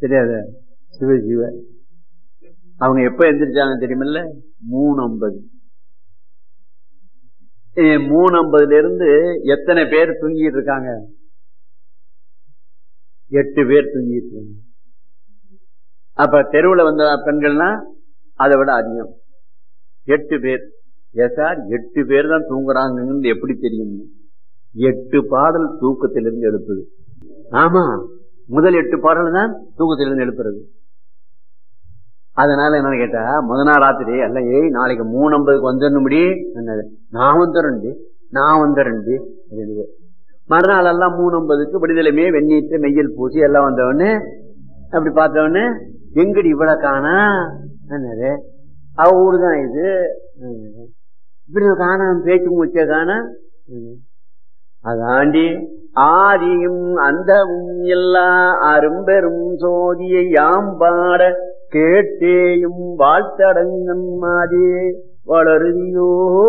தெரியாத சிவ சிவ அவங்க எப்ப எந்திரிச்சாங்க தெரியுமில்ல மூணு ஐம்பது மூணு ஐம்பதுல இருந்து எத்தனை பேர் தூங்கிட்டு இருக்காங்க எட்டு பேர் தூங்கிட்டு இருக்காங்க அப்ப தெருவில் வந்த பெண்கள்னா அதை விட அதிகம் எட்டு பேர் எஸ் சார் எட்டு பேர் தான் தூங்குறாங்கன்னு எப்படி தெரியும் எட்டு பாடல் தூக்கத்திலிருந்து எழுப்புது ஆமா முதல் எட்டு பாடல் தான் தூக்கத்திலிருந்து எழுப்புறது அதனால என்ன கேட்டா முத நாள் ராத்திரி அல்ல ஏய் நாளைக்கு மூணு ஐம்பதுக்கு வந்துடணும்படி நான் வந்துடுறேன்டி நான் வந்துடுறேன்டி மறுநாள் எல்லாம் மூணு ஐம்பதுக்கு விடுதலைமே வெந்நீட்டு மெய்யல் பூசி எல்லாம் வந்தவொடனே அப்படி பார்த்தவொடனே எங்கடி இவ்வளவு காணா என்னது அவ ஊருதான் இது இப்படி காணாம பேச்சு மூச்ச காணா அதாண்டி ஆதியும் அந்தவும் எல்லா அரும்பெரும் சோதியை யாம் பாட கேட்டேயும் வாழ்த்தடங்கன் மாதே வளருதியோ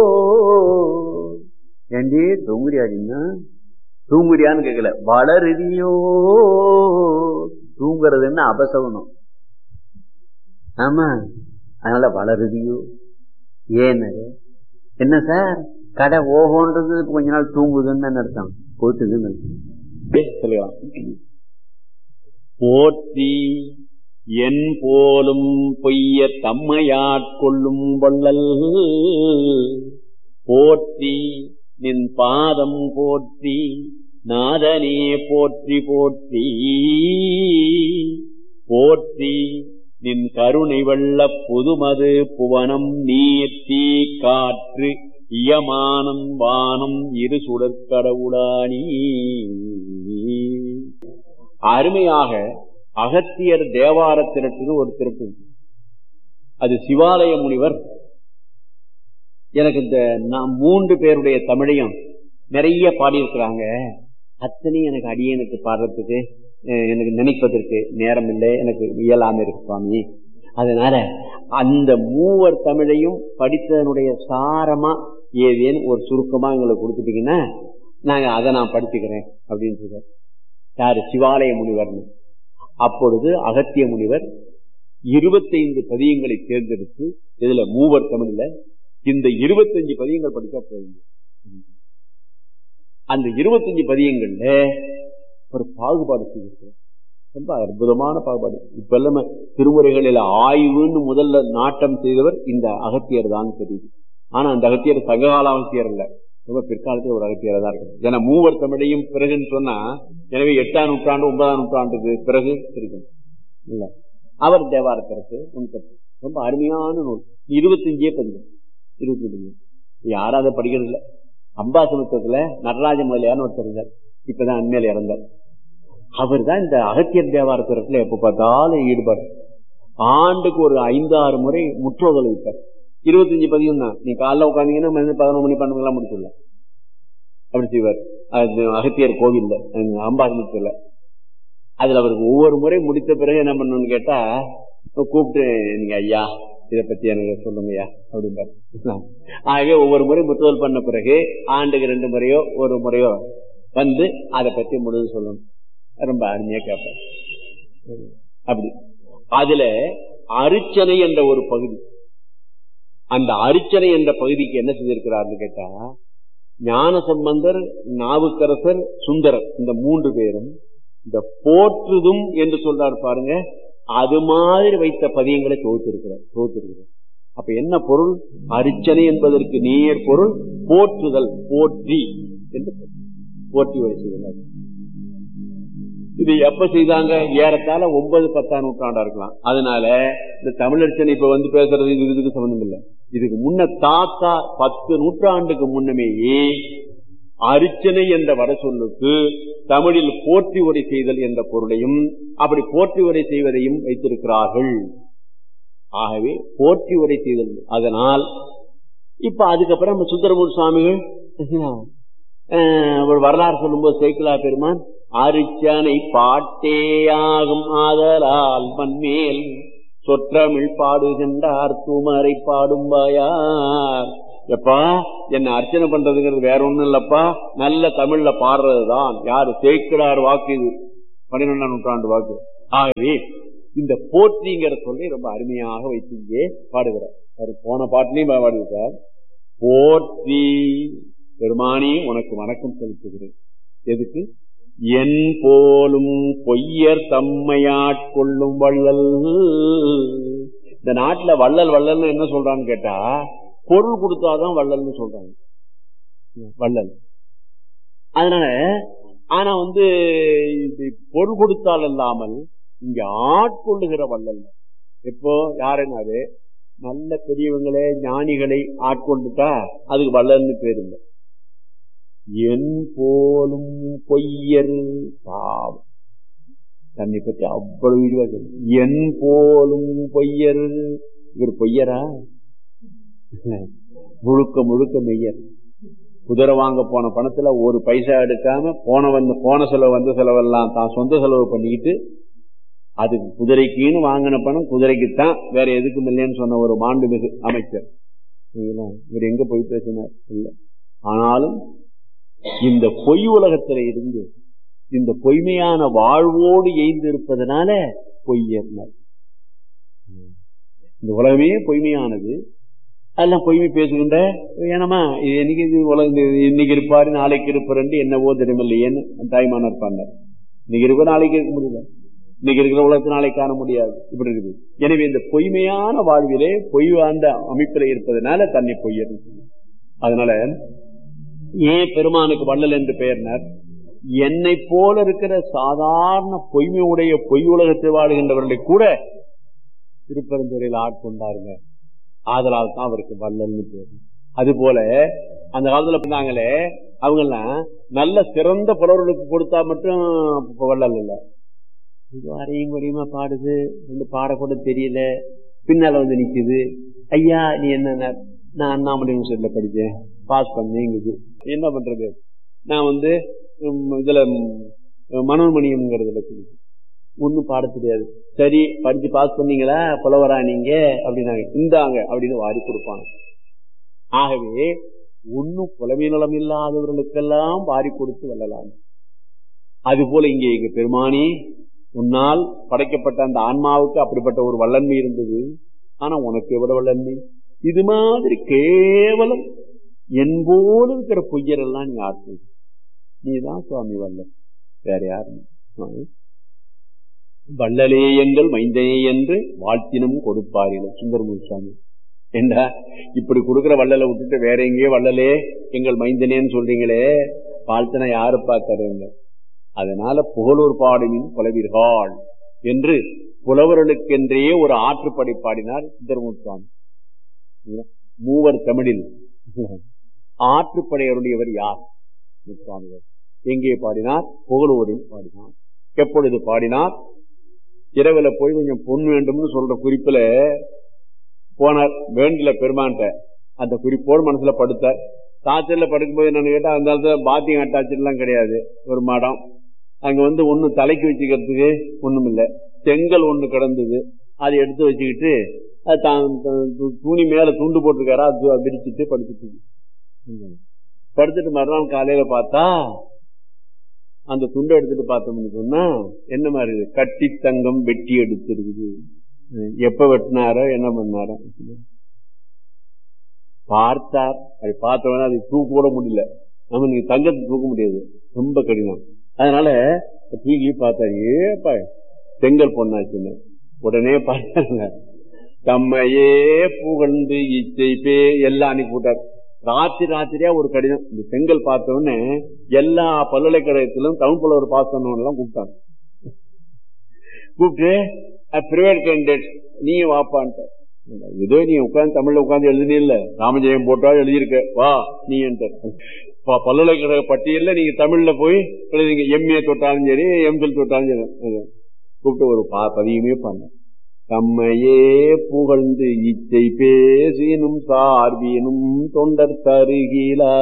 ஏண்டி தூங்குறியாடின்னா தூங்குறியான்னு கேட்கல வளருதியோ தூங்குறதுன்னு அபசவனம் ஆமா அதனால வளருதியோ ஏன்னு என்ன சார் கடை ஓஹோன்றது கொஞ்ச நாள் தூங்குதுன்னு அர்த்தம் போத்துதுன்னு சொல்லலாம் போற்றி என் போலும் பொய்ய தம்மையாட்கொள்ளும் வள்ளல் போற்றி நின் பாதம் போற்றி நாதனே போற்றி போற்றி போற்றி நின் கருணை வெள்ள புதுமது புவனம் நீர் தீ காற்று இயமானம் வானம் இரு சுடற்கடவுளானி அருமையாக அகத்தியர் தேவார திரட்டுன்னு ஒரு திரட்டு அது சிவாலய முனிவர் எனக்கு இந்த மூன்று பேருடைய தமிழையும் நிறைய பாடியிருக்கிறாங்க அத்தனையும் எனக்கு அடியனுக்கு பாடுறதுக்கு எனக்கு நினைப்பதற்கு நேரம் இல்லை எனக்கு இயலாம இருக்கு சுவாமி அதனால அந்த மூவர் தமிழையும் படித்ததனுடைய சாரமா ஏதேன்னு ஒரு சுருக்கமா எங்களுக்கு கொடுத்துட்டீங்கன்னா நாங்க அதை நான் படிச்சுக்கிறேன் அப்படின்னு சொல்றாரு யாரு சிவாலய முனிவர்னு அப்பொழுது அகத்திய முனிவர் இருபத்தைந்து பதியங்களை தேர்ந்தெடுத்து இதுல மூவர் தமிழ்ல இந்த இருபத்தஞ்சு பதியங்கள் படிச்சா போதும் அந்த இருபத்தஞ்சு பதியங்கள்ல ஒரு பாகுபாடு செய்திருக்கிறார் ரொம்ப அற்புதமான பாகுபாடு இப்ப எல்லாம திருமுறைகளில் ஆய்வுன்னு முதல்ல நாட்டம் செய்தவர் இந்த அகத்தியர் தான் தெரியுது ஆனா அந்த அகத்தியர் சங்ககால அகத்தியர் இல்ல ரொம்ப பிற்காலத்தில் ஒரு அகத்தியர் தான் இருக்கு ஏன்னா மூவர் தமிழையும் பிறகுன்னு சொன்னா எனவே எட்டாம் நூற்றாண்டு ஒன்பதாம் நூற்றாண்டுக்கு பிறகு இருக்கும் இல்ல அவர் தேவாரத்திற்கு முன்கட்டு ரொம்ப அருமையான நூல் இருபத்தஞ்சே பதிவு இருபத்தஞ்சு யாரும் அதை படிக்கிறது இல்லை அம்பாசமுத்திரத்துல நடராஜ முதலியார்னு ஒருத்தர் இருந்தார் இப்பதான் அண்மையில இறந்தார் அவர் தான் இந்த அகத்தியர் தேவாரத்திரத்துல எப்ப பார்த்தாலும் ஈடுபாடு ஆண்டுக்கு ஒரு ஐந்து ஆறு முறை முற்றோதல் வைப்பார் இருபத்தஞ்சு பதியம் தான் நீ காலைல உட்காந்தீங்கன்னா பதினொன்று மணி பன்னெண்டு எல்லாம் முடிச்சுடலாம் அப்படி செய்வார் அது அகத்தியர் கோவில்ல அம்பாசமுத்திரத்துல அதுல அவருக்கு ஒவ்வொரு முறை முடித்த பிறகு என்ன பண்ணணும்னு கேட்டா கூப்பிட்டு நீங்க ஐயா இதை பத்தி எனக்கு சொல்லுங்கய்யா அப்படின்பார் ஆகவே ஒவ்வொரு முறை முற்றுதல் பண்ண பிறகு ஆண்டுக்கு ரெண்டு முறையோ ஒரு முறையோ வந்து அதை பத்தி முழுது சொல்லணும் ரொம்ப அருமையா கேட்பேன் அப்படி அதுல அரிச்சனை என்ற ஒரு பகுதி அந்த அரிச்சனை என்ற பகுதிக்கு என்ன செய்திருக்கிறார்னு கேட்டா ஞான சம்பந்தர் நாவுக்கரசர் சுந்தரர் இந்த மூன்று பேரும் இந்த போற்றுதும் என்று சொல்றாரு பாருங்க அது மாதிரி வைத்த பதியங்களை தொகுத்திருக்கிறார் தொகுத்திருக்கிறார் அப்ப என்ன பொருள் அரிச்சனை என்பதற்கு நேர் பொருள் போற்றுதல் போற்றி என்று போற்றி வைத்துள்ளார் இது எப்ப செய்தாங்க ஏறத்தாழ ஒன்பது பத்தாம் நூற்றாண்டா இருக்கலாம் அதனால இந்த தமிழர்ச்சனை இப்ப வந்து பேசுறது இது இதுக்கு சம்பந்தம் இல்லை இதுக்கு முன்ன தாத்தா பத்து நூற்றாண்டுக்கு முன்னமேயே அரிச்சனை என்ற வட சொல்லுக்கு தமிழில் போற்றி உரை செய்தல் என்ற பொருளையும் அப்படி போற்றி உரை செய்வதையும் வைத்திருக்கிறார்கள் ஆகவே போற்றி உரை செய்தல் அதனால் இப்ப அதுக்கப்புறம் நம்ம சுந்தரமூர் சுவாமிகள் ஒரு வரலாறு சொல்லும்போது சைக்கிளா பெருமான் அரிச்சனை பாட்டேயாகும் ஆதலால் மண்மேல் சொற்றமிழ் பாடுகின்றார் தூமரை பாடும் வாயார் எப்பா என்ன அர்ச்சனை பண்றதுங்கிறது வேற ஒண்ணும் இல்லப்பா நல்ல தமிழ்ல பாடுறதுதான் யாரு சேக்கிடார் வாக்கு இது பன்னிரெண்டாம் நூற்றாண்டு வாக்கு ஆகவே இந்த போற்றிங்கிற சொல்லி ரொம்ப அருமையாக வைத்து இங்கே பாடுகிறார் அவர் போன பாட்டிலையும் பாடிவிட்டார் போற்றி பெருமானி உனக்கு வணக்கம் செலுத்துகிறேன் எதுக்கு என் போலும் பொய்யர் தம்மையாட்கொள்ளும் வள்ளல் இந்த நாட்டுல வள்ளல் வள்ளல்னு என்ன சொல்றான்னு கேட்டா பொருள் கொடுத்தாதான் வள்ளல்னு சொல்றாங்க வள்ளல் அதனால ஆனா வந்து இது பொருள் கொடுத்தால் இல்லாமல் இங்க ஆட்கொள்ளுகிற வள்ளல் இப்போ யாருன்னாரு நல்ல பெரியவங்களே ஞானிகளை ஆட்கொண்டுட்டா அதுக்கு வள்ளல்னு பேர் இல்லை என் போலும் பொய்யர் பாவம் தன்னை பற்றி அவ்வளவு இதுவா சொல்லு என் போலும் பொய்யர் இவர் பொய்யரா முழுக்க முழுக்க மெய்யர் குதிரை வாங்க போன பணத்துல ஒரு பைசா எடுக்காம போன வந்து போன செலவு வந்த செலவெல்லாம் தான் சொந்த செலவு பண்ணிக்கிட்டு அதுக்கு குதிரைக்குன்னு வாங்கின பணம் குதிரைக்குத்தான் வேற எதுக்கும் இல்லைன்னு சொன்ன ஒரு மாண்புமிகு அமைச்சர் இவர் எங்க போய் பேசினார் இல்ல ஆனாலும் இந்த பொய் உலகத்துல இருந்து இந்த பொய்மையான வாழ்வோடு எய்ந்து இருப்பதனால பொய்யர்னர் இந்த உலகமே பொய்மையானது அதெல்லாம் பொய்மை பேசுகின்ற ஏனமா இது என்னைக்கு இது உலகம் இன்னைக்கு இருப்பாரு நாளைக்கு இருப்பாரு என்னவோ தெரியுமில்லையேன்னு தாய்மானர் பண்ணார் இன்னைக்கு இருக்க நாளைக்கு இருக்க முடியல இன்னைக்கு இருக்கிற உலகத்தை நாளைக்கு காண முடியாது இப்படி இருக்குது எனவே இந்த பொய்மையான வாழ்விலே பொய் அந்த அமைப்பில் இருப்பதனால தன்னை பொய்யர் அதனால ஏன் பெருமானுக்கு வள்ளல் என்று பெயர்னர் என்னை போல இருக்கிற சாதாரண பொய்மை உடைய பொய் உலகத்தில் வாழுகின்றவர்களை கூட திருப்பரந்துரையில் ஆட்கொண்டாருங்க ஆதலால் தான் அவருக்கு வள்ளல்னு பேரு அது போல அந்த காலத்துல பண்ணாங்களே அவங்க எல்லாம் நல்ல சிறந்த புலவர்களுக்கு கொடுத்தா மட்டும் வள்ளல் இல்ல இது அறையும் குறையுமா பாடுது வந்து பாடக்கூட தெரியல பின்னால வந்து நிக்குது ஐயா நீ என்ன நான் அண்ணாமலை யூனிவர்சிட்டியில படிச்சேன் பாஸ் பண்ணேங்குது என்ன பண்றது நான் வந்து இதுல மனோன்மணியம்ங்கிறதுல சொல்லிச்சு ஒன்னும் பாட தெரியாது சரி படிச்சு பாஸ் பண்ணீங்களா புலவரா நீங்க அப்படின்னாங்க இந்தாங்க அப்படின்னு வாரி கொடுப்பாங்க ஆகவே ஒன்னும் புலமை நலம் இல்லாதவர்களுக்கெல்லாம் வாரி கொடுத்து வெல்லலாம் அது போல இங்கே எங்க பெருமானி உன்னால் படைக்கப்பட்ட அந்த ஆன்மாவுக்கு அப்படிப்பட்ட ஒரு வல்லன்மை இருந்தது ஆனா உனக்கு எவ்வளவு வல்லன்மை இது மாதிரி கேவலம் என்போடு இருக்கிற பொய்யரெல்லாம் நீ ஆற்று நீதான் சுவாமி வல்லன் வேற யாரும் வள்ளலே எங்கள் மைந்தனே என்று வாழ்த்தினம் கொடுப்பார்கள் சுந்தரமூர் சுவாமி என்றா இப்படி கொடுக்கிற வள்ளலை விட்டுட்டு வேற எங்கேயோ வள்ளலே எங்கள் மைந்தனேன்னு சொல்றீங்களே வாழ்த்தின யாரு பார்க்கறீங்க அதனால புகழூர் பாடுமின் புலவீர்கள் என்று புலவர்களுக்கென்றே ஒரு ஆற்றுப்படை பாடினார் சுந்தரமூர் சுவாமி மூவர் தமிழில் ஆற்றுப்படையருடையவர் யார் சுவாமிகள் எங்கே பாடினார் புகழூரில் பாடினார் எப்பொழுது பாடினார் இரவுல போய் கொஞ்சம் பொன் வேண்டும்னு சொல்ற குறிப்புல போனார் வேண்டல பெருமான்ட்ட அந்த குறிப்போடு மனசுல படுத்தார் தாச்சல்ல படுக்கும்போது என்னன்னு கேட்டா அந்த காலத்துல பாத்தியம் அட்டாச்செல்லாம் கிடையாது ஒரு மடம் அங்க வந்து ஒண்ணு தலைக்கு வச்சுக்கிறதுக்கு ஒண்ணும் இல்லை செங்கல் ஒண்ணு கிடந்தது அதை எடுத்து வச்சுக்கிட்டு துணி மேல துண்டு போட்டிருக்காரா அது விரிச்சிட்டு படுத்துட்டு படுத்துட்டு மறுநாள் காலையில பார்த்தா அந்த துண்டை எடுத்துட்டு பார்த்தோம்னு சொன்னா என்ன மாதிரி கட்டி தங்கம் வெட்டி எடுத்திருக்குது எப்ப வெட்டினாரோ என்ன பண்ணாரோ பார்த்தார் அது பார்த்தவன அதை தூக்க கூட முடியல நம்ம நீங்க தங்கத்தை தூக்க முடியாது ரொம்ப கடினம் அதனால தூக்கி பார்த்தாரு ஏப்பா செங்கல் பொண்ணாச்சுன்னு உடனே பார்த்தாங்க தம்மையே புகழ்ந்து இச்சை பே எல்லாம் அனுப்பி விட்டார் ராத்திரி ராத்திரியா ஒரு கடிதம் இந்த செங்கல் பார்த்தோன்னே எல்லா பல்கலைக்கழகத்திலும் தமிழ் புலவர் பாஸ் பண்ணவன் கூப்பிட்டாங்க கூப்பிட்டு பிரைவேட் கேண்டிடேட் நீ வாப்பான்ட்ட ஏதோ நீ உட்காந்து தமிழ்ல உட்காந்து எழுதினே இல்ல ராமஜெயம் போட்டா எழுதியிருக்க வா நீ பல்கலைக்கழக பட்டியல்ல நீங்க தமிழ்ல போய் எழுதிங்க எம்ஏ தொட்டாலும் சரி எம்ஃபில் தொட்டாலும் சரி கூப்பிட்டு ஒரு பதியுமே பண்ண தம்மையே புகழ்ந்து இச்சை பேசினும் சார்பினும் தொண்டர் தருகிலா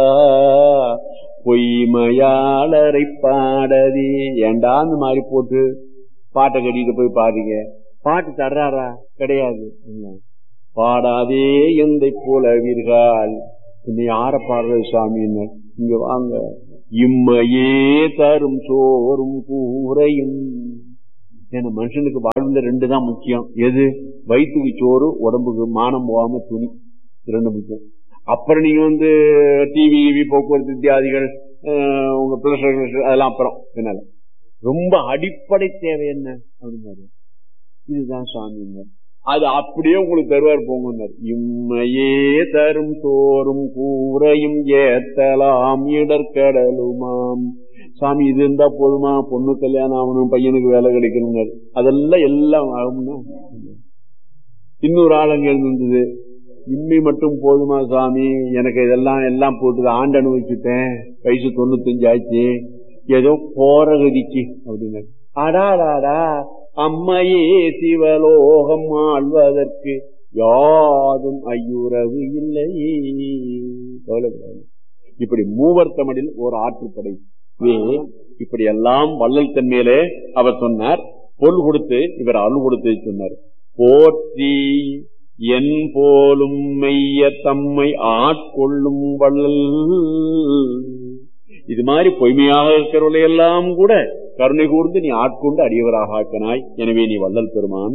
பொய்மையாளரை பாடதி ஏண்டா அந்த மாதிரி போட்டு பாட்டை கட்டிட்டு போய் பாருங்க பாட்டு தர்றாரா கிடையாது பாடாதே எந்தை போலவீர்கள் இன்னை யார பாடுறது சுவாமின்னு இங்க வாங்க இம்மையே தரும் சோறும் கூரையும் ஏன்னா மனுஷனுக்கு வாழ்வுல ரெண்டு தான் முக்கியம் எது வயிற்றுக்கு சோறு உடம்புக்கு மானம் போகாம துணி இது ரெண்டு முக்கியம் அப்புறம் நீங்க வந்து டிவி கிவி போக்குவரத்து இத்தியாதிகள் அஹ், உங்க பிளஸ் அதெல்லாம் அப்புறம் பின்னால ரொம்ப அடிப்படை தேவை என்ன அப்படின்னாரு இதுதான் சாமி அது அப்படியே உங்களுக்கு தருவார் போங்கன்னார் இம்மையே தரும் தோறும் கூரையும் ஏத்தலாம் இடர்கடலுமாம் சாமி இது இருந்தா போதுமா பொண்ணு கல்யாணம் ஆகணும் பையனுக்கு வேலை கிடைக்கணுங்க அதெல்லாம் எல்லாம் ஆகும்னா இன்னொரு ஆள் அங்க இருந்தது இம்மி மட்டும் போதுமா சாமி எனக்கு இதெல்லாம் எல்லாம் போட்டு ஆண்டு அனுபவிச்சுட்டேன் வயசு தொண்ணூத்தஞ்சு ஆச்சு ஏதோ போற கதிக்கு அப்படின்னு அடாடாடா அம்மையே சிவலோகம் ஆழ்வதற்கு யாதும் ஐயுறவு இல்லை கவலைப்படாது இப்படி மூவர் தமிழில் ஒரு ஆற்றுப்படை இவே இப்படி எல்லாம் வள்ளல் தன்மையிலே அவர் சொன்னார் பொருள் கொடுத்து இவர் அருள் கொடுத்து சொன்னார் போற்றி என் போலும் மெய்ய தம்மை ஆட்கொள்ளும் வள்ளல் இது மாதிரி பொய்மையாக இருக்கிறவர்களை எல்லாம் கூட கருணை கூர்ந்து நீ ஆட்கொண்டு அடியவராக ஆக்கினாய் எனவே நீ வள்ளல் பெருமான்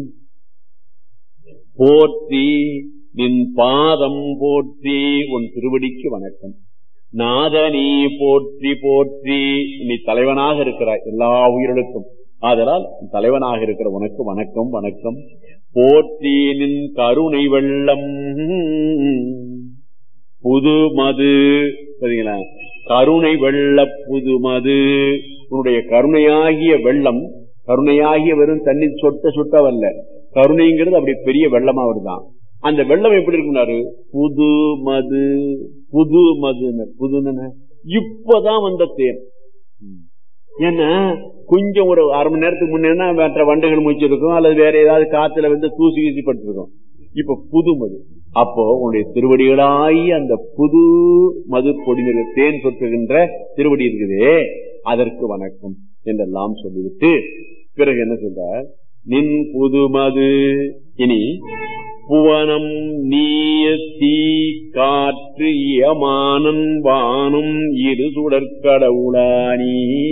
போற்றி நின் பாதம் போற்றி உன் திருவடிக்கு வணக்கம் நாதனி போற்றி போற்றி நீ தலைவனாக இருக்கிறாய் எல்லா உயிர்களுக்கும் ஆதலால் தலைவனாக இருக்கிற உனக்கு வணக்கம் வணக்கம் போற்றி நின் கருணை வெள்ளம் புது மது சரிங்களா கருணை வெள்ள புது மது உன்னுடைய கருணையாகிய வெள்ளம் கருணையாகிய வெறும் தண்ணி சொட்ட சுட்டவல்ல கருணைங்கிறது அப்படி பெரிய வெள்ளமா வருதான் அந்த வெள்ளம் எப்படி இருக்குனாரு புது மது புது மது புது இப்பதான் வந்த தேன் ஏன்னா கொஞ்சம் ஒரு அரை மணி நேரத்துக்கு முன்னேன்னா மற்ற வண்டுகள் மூச்சிருக்கும் அல்லது வேற ஏதாவது காத்துல வந்து தூசி வீசி பட்டிருக்கும் இப்ப புது மது அப்போ உன்னுடைய திருவடிகளாய் அந்த புது மது பொடிந்த தேன் சொட்டுகின்ற திருவடி இருக்குதே அதற்கு வணக்கம் என்றெல்லாம் சொல்லிவிட்டு பிறகு என்ன சொல்ற நின் புது மது இனி புவனம் நீய தீ காற்று யமானன் வானம் இரு சுடற்கடவுளானி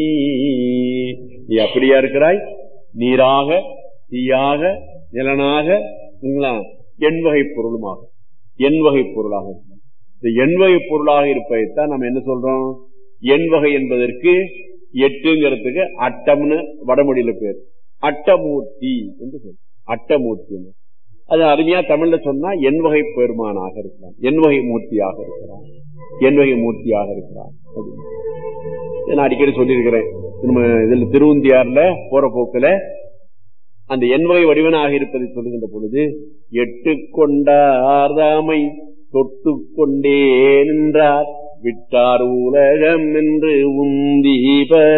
நீ அப்படியா இருக்கிறாய் நீராக தீயாக நிலனாக எண்வகை பொருளுமாக எண்வகை பொருளாக இருக்கிறாய். இந்த எண்வகை பொருளாக இருப்பதைத்தான் நம்ம என்ன சொல்றோம் எண்வகை என்பதற்கு எட்டுங்கிறதுக்கு அட்டம்னு வடமொழியில பேர் அட்டமூர்த்தி என்று சொல்றோம் அட்டமூர்த்தி என்று. அது அருமையா தமிழ்ல சொன்னா எண்வகை பெருமானாக இருக்கிறான் எண்வகை மூர்த்தியாக இருக்கிறான் எண்வகை மூர்த்தியாக இருக்கிறான் அப்படின்னு. இதை நான் அடிக்கடி சொல்லியிருக்கிறேன் நம்ம இதுல திருவுந்தியார்ல போற போக்குல அந்த எண்வகை வடிவனாக இருப்பதை சொல்லுகின்ற பொழுது எட்டு கொண்டார்தாமை தொட்டு கொண்டே நின்றார் விட்டார் உலகம் என்று உந்தி பெற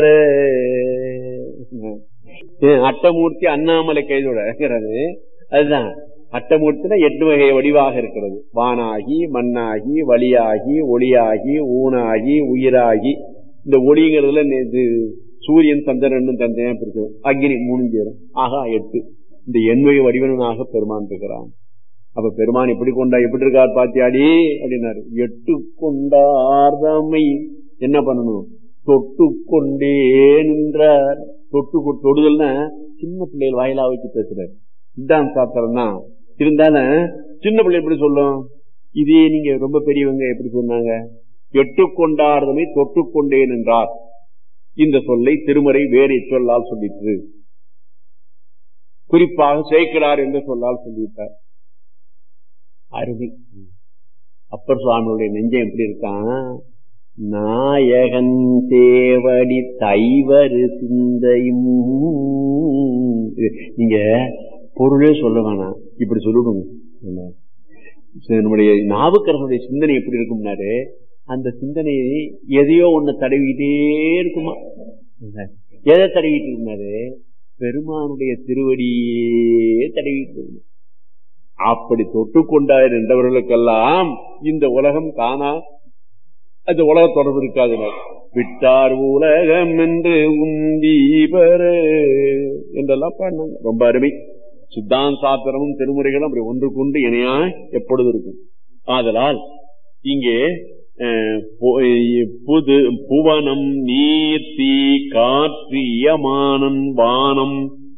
ஏன் அட்டமூர்த்தி அண்ணாமலை கைதோடங்கிறது அதுதான் அட்டமூர்த்தினா எட்டு வகை வடிவாக இருக்கிறது வானாகி மண்ணாகி வழியாகி ஒளியாகி ஊனாகி உயிராகி இந்த ஒளிங்கிறதுல நே- இது சூரியன் சந்திரன் தந்தையா பிரிக்கும் அக்னி மூணு சேரும் ஆகா எட்டு இந்த எண்வகை வடிவனாக பெருமான் இருக்கிறான் அப்ப பெருமான் எப்படி கொண்டா எப்படி இருக்கார் பாத்தியாடி அப்படின்னாரு எட்டு கொண்டார்தமை என்ன பண்ணணும் தொட்டு கொண்டே நின்றார் தொட்டு கொ- தொடுதல்னா சின்ன பிள்ளைகள் வாயிலா வச்சு பேசுறாரு சித்தாந்த சாஸ்திரம் தான் இருந்தாலும் சின்ன பிள்ளை எப்படி சொல்லும் இதே நீங்க ரொம்ப பெரியவங்க எப்படி சொன்னாங்க எட்டு கொண்டார்தமை தொட்டு கொண்டே நின்றார் இந்த சொல்லை திருமறை வேறு சொல்லால் சொல்லிற்று குறிப்பாக சேக்கிடார் என்று சொல்லால் சொல்லிவிட்டார் அருமை அப்பர் சுவாமியுடைய நெஞ்சம் எப்படி இருக்கான் நாயகன் தேவடி தைவரு சிந்தையும் இது நீங்க பொருளே சொல்ல வேணாம் இப்படி சொல்லிடுங்க என்ன? சரி, நம்முடைய நாவுக்கரசனுடைய சிந்தனை எப்படி இருக்கும்னாரு அந்த சிந்தனை எதையோ ஒண்ணு தடவிக்கிட்டே இருக்குமா என்ன? எதை தடவிட்டு இருந்தாரு பெருமானுடைய திருவடியே தடவிட்டு இருந்தார். அப்படி தொட்டு கொண்டார் என்றவர்களுக்கெல்லாம் இந்த உலகம் தானா அந்த உலக தொடர்பு இருக்காதுனர் விட்டார் உலகம் என்று உந்தி பெற என்றெல்லாம் பாடினாங்க ரொம்ப அருமை சித்தாந்த சாத்திரமும் திருமுறைகளும் அப்படி ஒன்று கொண்டு இணையா எப்பொழுது இருக்கும் ஆதலால் இங்கே அஹ், பொ- புது புவனம் நீர் தீ காற்று இயமானன் வானம்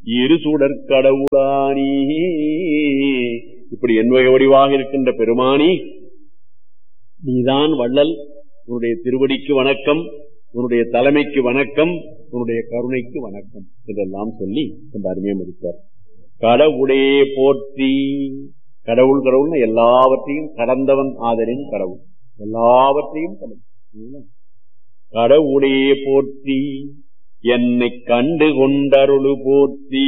இரு சுடர் கடவுளானி இப்படி என்வகை வடிவாக இருக்கின்ற பெருமானி நீதான் வள்ளல் உன்னுடைய திருவடிக்கு வணக்கம் உன்னுடைய தலைமைக்கு வணக்கம் உன்னுடைய கருணைக்கு வணக்கம் என்றெல்லாம் சொல்லி ரொம்ப அருமையா முடித்தார் கடவுளே போற்றி கடவுள் கடவுள்னா எல்லாவற்றையும் கடந்தவன் ஆதரின் கடவுள் எல்லாவற்றையும் கடவுள் கடவுளே போற்றி என்னை கண்டு கொண்டருளு போற்றி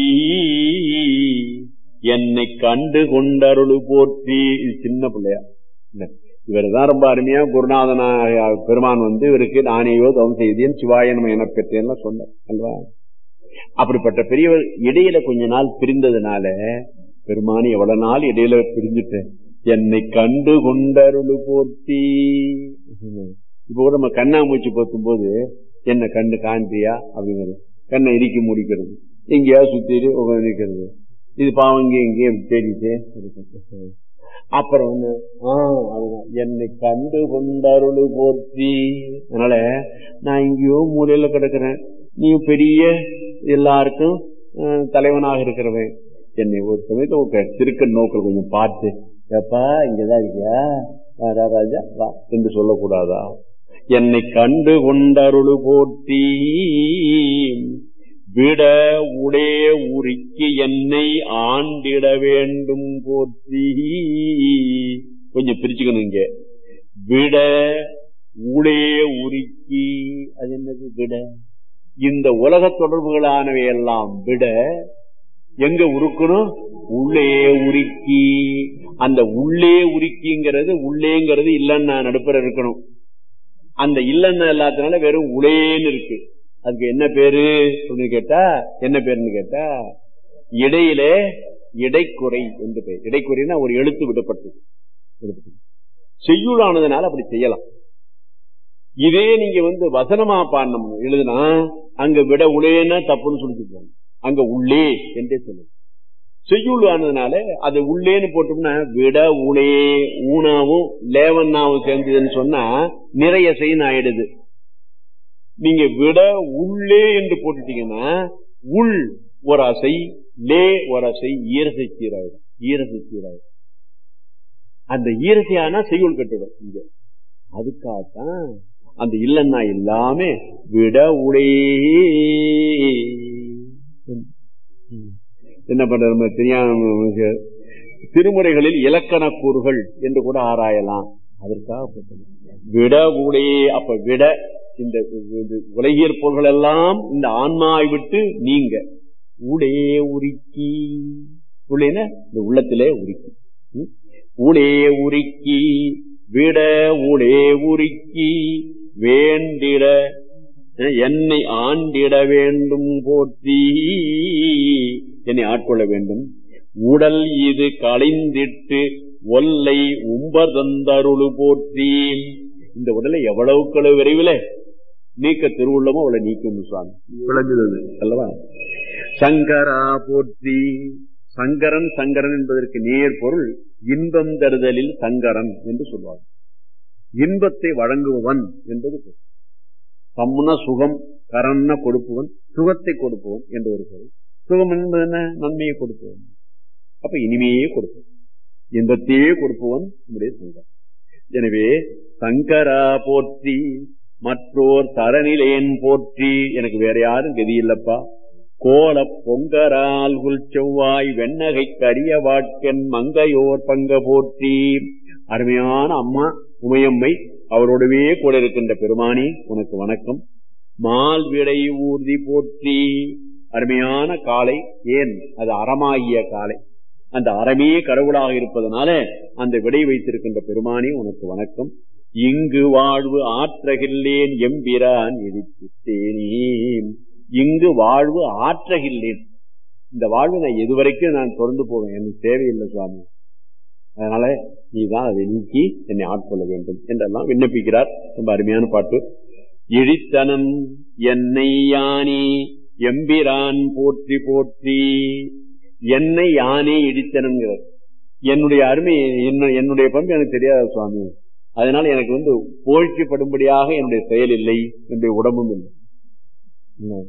என்னை கண்டு கொண்டருளு போற்றி இது சின்ன பிள்ளையா இவர் தான் ரொம்ப அருமையா குருநாதனாக பெருமான் வந்து இவருக்கு நானேயோ தவம் செய்தேன் சிவாயனம் என பெற்றேன் சொன்னார் அல்லவா அப்படிப்பட்ட பெரியவர் இடையில கொஞ்ச நாள் பிரிந்ததுனால பெருமானி எவ்வளவு நாள் இடையில பிரிஞ்சுட்டேன் என்னை கண்டு கொண்டருளு போற்றி இப்ப கூட நம்ம கண்ணாமூச்சி போத்தும் போது என்ன கண்ணு காண்பியா அப்படிங்கிறது கண்ணை இறுக்கி முடிக்கிறது எங்கேயா சுத்திட்டு உட்காந்து நிற்கிறது இது பாவம் இங்கே இங்கே தேடிட்டு அப்புறம் ஒண்ணு ஆஹ் அதுதான் என்னை கண்டு கொண்டருளு போற்றி அதனால நான் எங்கேயோ மூலையில கிடக்குறேன் நீ பெரிய எல்லாருக்கும் தலைவனாக இருக்கிறவன் என்னை ஒரு சமயத்தை திருக்க நோக்கில் கொஞ்சம் பார்த்து ஏப்பா இங்கதான் இருக்கியா ராஜா வா என்று சொல்லக்கூடாதா என்னை கண்டு கொண்டருளு போற்றி விட உடே உரிக்கு என்னை ஆண்டிட வேண்டும் போற்றி கொஞ்சம் பிரிச்சுக்கணும் இங்க விட உடே உருக்கி அது என்னது விட இந்த உலக தொடர்புகளானவை எல்லாம் விட எங்க உருக்கணும் உள்ளே உருக்கி அந்த உள்ளே உருக்கிங்கிறது உள்ளேங்கிறது இல்லைன்னா நடுப்புற இருக்கணும் அந்த இல்லைன்னா எல்லாத்தினால வெறும் உளேன்னு இருக்கு அதுக்கு என்ன பேரு அப்படின்னு கேட்டா என்ன பேருன்னு கேட்டா இடையில இடைக்குறை என்று பெயர் இடைக்குறைன்னா ஒரு எழுத்து விடப்பட்டது செய்யுளானதுனால அப்படி செய்யலாம் இதே நீங்க வந்து வசனமா பாடணும் எழுதுனா அங்க விட உளேன்னா தப்புன்னு சொல்லிட்டு அங்க உள்ளே என்றே சொல்லு செய்யுள் ஆனதுனால அது உள்ளேன்னு போட்டோம்னா விட உளே ஊனாவும் லேவன்னாவும் சேர்ந்ததுன்னு சொன்னா நிறைய செய்யணும் ஆயிடுது நீங்க விட உள்ளே என்று போட்டுட்டீங்கன்னா உள் ஒரு அசை லே ஒரு அசை ஈரசை சீராயிடும் ஈரசை சீராயிடும் அந்த ஈரசை ஆனா செய்யுள் கட்டிடும் இங்க அதுக்காகத்தான் அந்த இல்லன்னா இல்லாம விட உளே என்ன பண்றது தெரியாம திருமுறைகளில் இலக்கண கூறுகள் என்று கூட ஆராயலாம் அதற்காக விட உடே அப்ப விட இந்த உலகியற் பொருள்கள் எல்லாம் இந்த ஆன்மாவை விட்டு நீங்க உடே உருக்கி உள்ளேன இந்த உள்ளத்திலே உருக்கி உடே உருக்கி விட உடே உருக்கி வேண்டிட என்னை ஆண்டிட வேண்டும் போற்றி என்னை ஆட்கொள்ள வேண்டும் உடல் இது களைந்திட்டு ஒல்லை உம்பர் தந்தருளு போற்றி இந்த உடலை எவ்வளவுக்களவு விரைவில் நீக்க திருவுள்ளமோ அவளை நீக்கும் சுவாமி விளங்குது அல்லவா சங்கரா போற்றி சங்கரன் சங்கரன் என்பதற்கு நேர் பொருள் இன்பம் தருதலில் சங்கரன் என்று சொல்வார் இன்பத்தை வழங்குபவன் என்பது பொருள் சம்முன சுகம் கரண்ண கொடுப்பவன் சுகத்தை கொடுப்பவன் என்று ஒரு பொருள் சுகம் என்பது என்ன நன்மையை கொடுப்பவன் அப்ப இனிமையே கொடுப்பவன் இன்பத்தையே கொடுப்பவன் நம்முடைய சங்கர் எனவே சங்கரா போற்றி மற்றோர் தரநிலையன் போற்றி எனக்கு வேற யாரும் கதி இல்லப்பா கோல பொங்கரால் குல் செவ்வாய் வெண்ணகை கரிய வாட்கன் மங்கையோர் பங்க போற்றி அருமையான அம்மா உமையம்மை அவரோடவே கூட இருக்கின்ற பெருமானி உனக்கு வணக்கம் மால் விடை ஊர்தி போற்றி அருமையான காலை ஏன் அது அறமாகிய காலை அந்த அறமே கடவுளாக இருப்பதனால அந்த விடை வைத்திருக்கின்ற பெருமானி உனக்கு வணக்கம் இங்கு வாழ்வு ஆற்றகில்லேன் எம்பிரான் இடித்தேனே இங்கு வாழ்வு ஆற்றகில்லேன் இந்த வாழ்வு நான் எதுவரைக்கும் நான் தொடர்ந்து போவேன் எனக்கு தேவையில்லை சுவாமி அதனால நீ தான் அதை நீக்கி என்னை ஆட்கொள்ள வேண்டும் என்றெல்லாம் விண்ணப்பிக்கிறார் ரொம்ப அருமையான பாட்டு இழித்தனம் என்னை யானே எம்பிரான் போற்றி போற்றி என்னை யானே இடித்தனம்ங்கிறார் என்னுடைய அருமை என்னுடைய பண்பு எனக்கு தெரியாத சுவாமி அதனால எனக்கு வந்து புகழ்ச்சிப்படும்படியாக என்னுடைய செயல் இல்லை என்னுடைய உடம்பும் இல்லை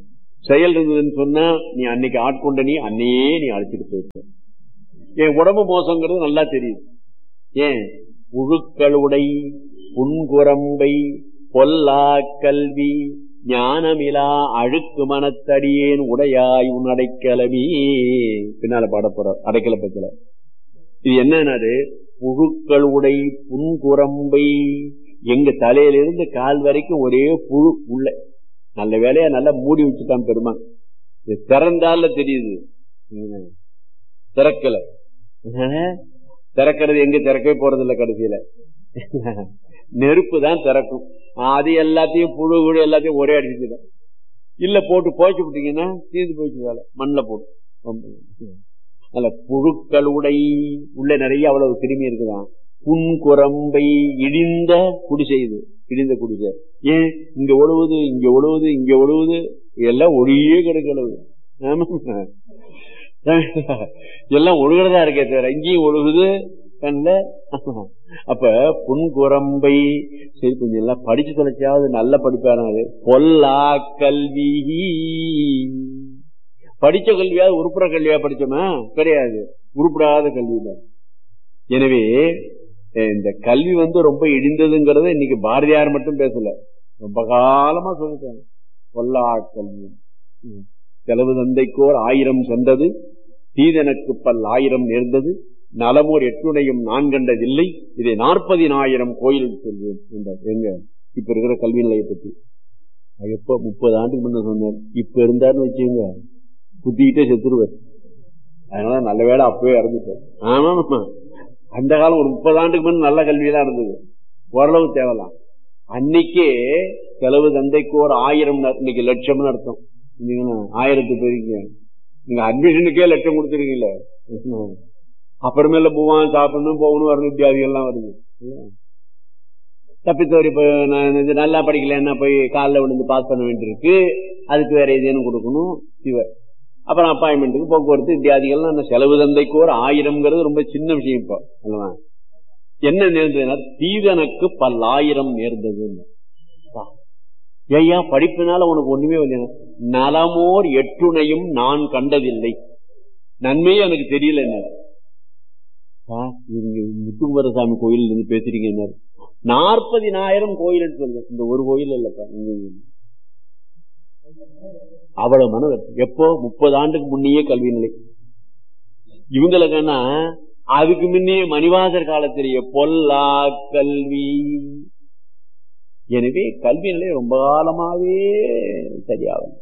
செயல் இருந்ததுன்னு சொன்னா நீ அன்னைக்கு ஆட்கொண்ட நீ அன்னையே நீ அழைச்சிட்டு போயிருக்க என் உடம்பு மோசங்கிறது நல்லா தெரியுது ஏன் உழுக்களுடை புன்குரம்பை பொல்லா கல்வி ஞானமிலா அழுக்கு மனத்தடியேன் உடையாய் உன் அடைக்கலமே பின்னால பாடப்போற அடைக்கல பத்தில இது என்னன்னாரு புழுக்களுடை புன்குரம்பை எங்க தலையிலிருந்து கால் வரைக்கும் ஒரே புழு உள்ள நல்ல வேலையா நல்லா மூடி வச்சுட்டான் பெருமான் இது திறந்தால தெரியுது ம். திறக்கல ஆஹ். திறக்கிறது எங்க திறக்கவே போறது இல்ல கடைசியில நெருப்பு தான் திறக்கும் அது எல்லாத்தையும் புழு புழு எல்லாத்தையும் ஒரே அடிச்சுடும் இல்ல போட்டு போய்ச்சி விட்டீங்கன்னா தீர்ந்து போயிடுச்சு வேலை மண்ணில் போட்டு அல்ல புழுக்களுடை உள்ள நிறைய அவ்வளவு கிருமி இருக்குதான் புன்குரம்பை இடிந்த குடிசை இது இடிந்த குடிசை ஏன் இங்க ஒழுவுது இங்க ஒழுவுது இங்க ஒழுவுது எல்லாம் ஒளியே கிடக்கிறது ஆமா எல்லாம் ஒழுகிறதா இருக்கே தவிர இங்கேயும் ஒழுகுது கண்ல அப்ப புன்குரம்பை சரி கொஞ்சம் எல்லாம் படிச்சு தொலைச்சாவது நல்ல படிப்பானாது பொல்லா கல்வி படிச்ச கல்வியாவது உருப்புற கல்வியா படிச்சோமா கிடையாது உருப்படாத கல்வி தான் எனவே அஹ் இந்த கல்வி வந்து ரொம்ப இடிந்ததுங்கிறத இன்னைக்கு பாரதியார் மட்டும் பேசல ரொம்ப காலமா சொல்லிட்டாங்க பொல்லா கல்வி ம். செலவு தந்தைக்கோர் ஆயிரம் சென்றது தீதனுக்கு பல் ஆயிரம் நேர்ந்தது நலமோர் எட்டுணையும் நான் கண்டதில்லை இதை நாற்பதினாயிரம் கோயில் சொல்வேன் என்றார் எங்க இப்ப இருக்கிற கல்வி நிலையை பத்தி அது எப்ப முப்பது ஆண்டுக்கு முன்ன சொன்னார் இப்ப இருந்தாருன்னு வச்சுங்க குத்திக்கிட்டே செத்துருவார் அதனால நல்ல வேளை அப்பவே இறந்துட்டார் ஆமா ஆமா அந்த காலம் ஒரு முப்பது ஆண்டுக்கு முன்ன நல்ல கல்வியெல்லாம் இருந்தது ஓரளவு தேவலாம் அன்னைக்கே செலவு தந்தைக்கு ஒரு ஆயிரம் இன்னைக்கு லட்சம்னு அர்த்தம் இல்லைங்களா? ஆயிரத்து பேருக்கு நீங்க அட்மிஷனுக்கே லட்சம் கொடுத்துருக்கீங்களே அப்புறமேல போவான் சாப்பிடணும் போகணும் வரணும் இத்தியாதிகள்லாம் வருது தப்பித்தவரி இப்போ நான் இது நல்லா படிக்கலன்னா போய் காலைல விழுந்து பாஸ் பண்ண வேண்டியிருக்கு அதுக்கு வேற ஏதேனும் கொடுக்கணும் இவ அப்புறம் அப்பாயின்மெண்ட்டுக்கு போக்குவரத்து இத்தியாதிகள்லாம் அந்த செலவு தந்தைக்கு ஒரு ஆயிரம்ங்கிறது ரொம்ப சின்ன விஷயம் இப்போ அல்லவா என்ன நேர்ந்ததுன்னா தீதனுக்கு பல்லாயிரம் நேர்ந்தது ஐயா படிப்பினால உனக்கு ஒண்ணுமே இல்லை நலமோர் எட்டுணையும் நான் கண்டதில்லை நன்மையே எனக்கு தெரியல என்ன நீங்க முத்துக்குமரசாமி கோயில் இருந்து பேசுறீங்க என்ன நாற்பதினாயிரம் கோயில் சொல்லுங்க இந்த ஒரு கோயில் இல்லப்பா இங்க அவ்வளவு மன வருத்தம். எப்போ முப்பது ஆண்டுக்கு முன்னையே கல்வி நிலை இவங்களுக்குன்னா அதுக்கு முன்னே மணிவாசர் காலத்திலேயே பொல்லா கல்வி எனவே கல்வி நிலை ரொம்ப காலமாவே சரியாகும்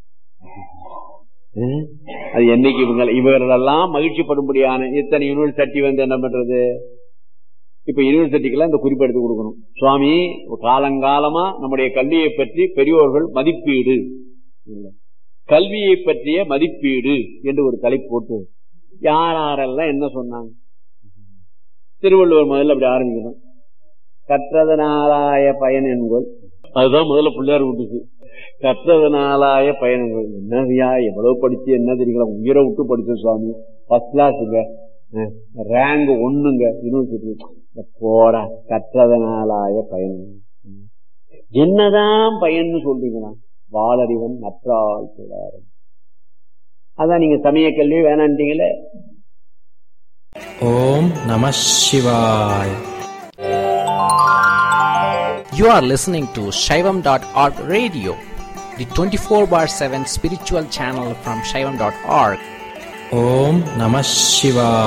அஹ் அது என்னைக்கு இவங்க இவர்களெல்லாம் மகிழ்ச்சிப்படும்படியான இத்தனை யூனிவர்சிட்டி வந்து என்ன பண்றது இப்ப யூனிவர்சிட்டிக்கெல்லாம் இந்த குறிப்பு எடுத்து கொடுக்கணும் சுவாமி காலங்காலமா நம்முடைய கல்வியை பற்றி பெரியோர்கள் மதிப்பீடு இல்ல. கல்வியை பற்றிய மதிப்பீடு என்று ஒரு தலைப்பு போட்டு யார் யாரெல்லாம் என்ன சொன்னாங்க திருவள்ளுவர் முதல்ல அப்படி ஆரம்பிக்கணும் கற்றதனாலாய பயன் என்கொள் அதுதான் முதல்ல பிள்ளையார் விட்டுச்சு கற்றதனாலாய பயணங்கள் என்னவியா எவ்வளவு படிச்சு என்ன தெரியுங்களா உயிரை விட்டு படிச்ச சுவாமி ஃபர்ஸ்ட் கிளாஸுங்க ரேங்க் ஒண்ணுங்க யூனிவர்சிட்டி போட கற்றதனாலாய பயணங்கள் என்னதான் பயன்னு சொல்றீங்களா வாளறிவன் நற்றால் கூடாரம் அதான் நீங்க சமய கல்வி வேணான்ட்டீங்களே Om Namah Shivaya. You are listening to Shaivam.org radio, the 24 bar 7 spiritual channel from Shaivam.org. Om Namah Shivaya.